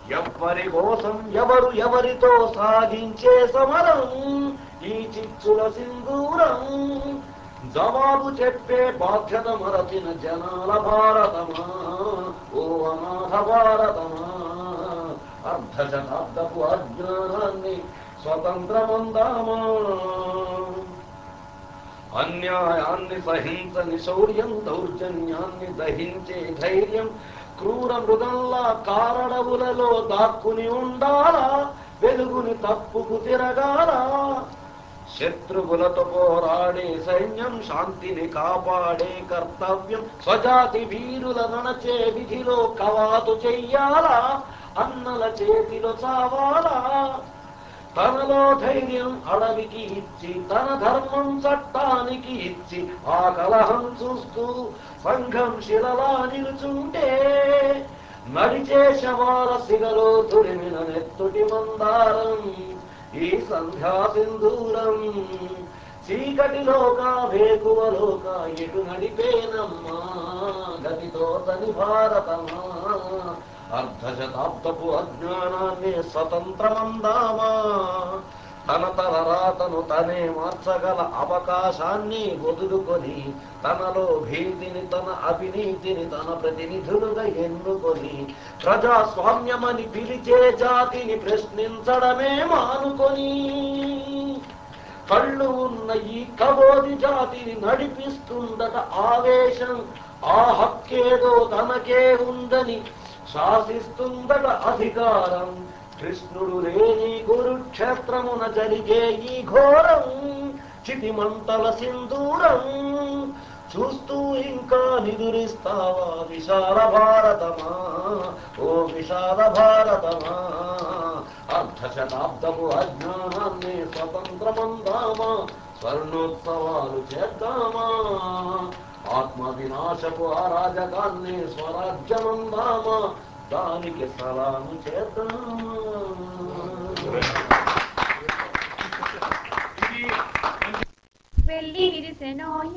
ఎవ్వరి కోసం ఎవరు ఎవరితో సాగించే సమరం ఈ చిచ్చుల సింధూరం జవాబు చెప్పే బాధ్యత మరచిన జనాల భారతమా ఓ అనాథ భారతమా అర్ధ శతాబ్దపు అజ్ఞానాన్ని స్వతంత్రమందామా అన్యాయాన్ని సహించని శౌర్యం దౌర్జన్యాన్ని దహించే ధైర్యం క్రూర మృగంలా కారడవులలో దాక్కుని ఉండాలా వెలుగుని తప్పుకు తిరగాల శత్రువులతో పోరాడే సైన్యం శాంతిని కాపాడే కర్తవ్యం స్వజాతి వీరుల నడచే విధిలో కవాతు చెయ్యాలా అన్నల చేతిలో చావాలా తనలో ధైర్యం అడవికి ఇచ్చి తన ధర్మం చట్టానికి ఇచ్చి ఆ కలహం చూస్తూ సంఘం శిలలా నిలుచుంటే నడిచే శవాల సిగలో తురిమిన నెత్తుటి మందారం ఈ సంధ్యా సింధూరం చీకటిలోక వేకువలోక ఎటు నడిపేనమ్మా గతితో తని భారతమా అర్ధ శతాబ్దపు అజ్ఞానాన్ని స్వతంత్రమందామా తన తన రాతను తనే మార్చగల అవకాశాన్ని వదులుకొని తనలో భీతిని తన అవినీతిని తన ప్రతినిధులుగా ఎన్నుకొని ప్రజాస్వామ్యమని పిలిచే జాతిని ప్రశ్నించడమే మానుకొని కళ్ళు ఉన్న ఈ కబోది జాతిని నడిపిస్తుందట ఆవేశం ఆ హక్కేదో తనకే ఉందని శాసిస్తుందట అధికారం కృష్ణుడు లేని కురుక్షేత్రమున జరిగే ఈ ఘోరం చితిమంటల సింధూరం చూస్తూ ఇంకా నిదురిస్తావా విశాల భారతమా ఓ విశాల భారతమా అర్ధ శతాబ్దపు అజ్ఞానాన్ని స్వతంత్రమందామా స్వర్ణోత్సవాలు చేద్దామా ఆత్మ వినాశపు అరాజకాన్ని స్వరాజ్యమందామా దానికి సలాము చేద్దామా వెళ్ళి విరిసెనోయి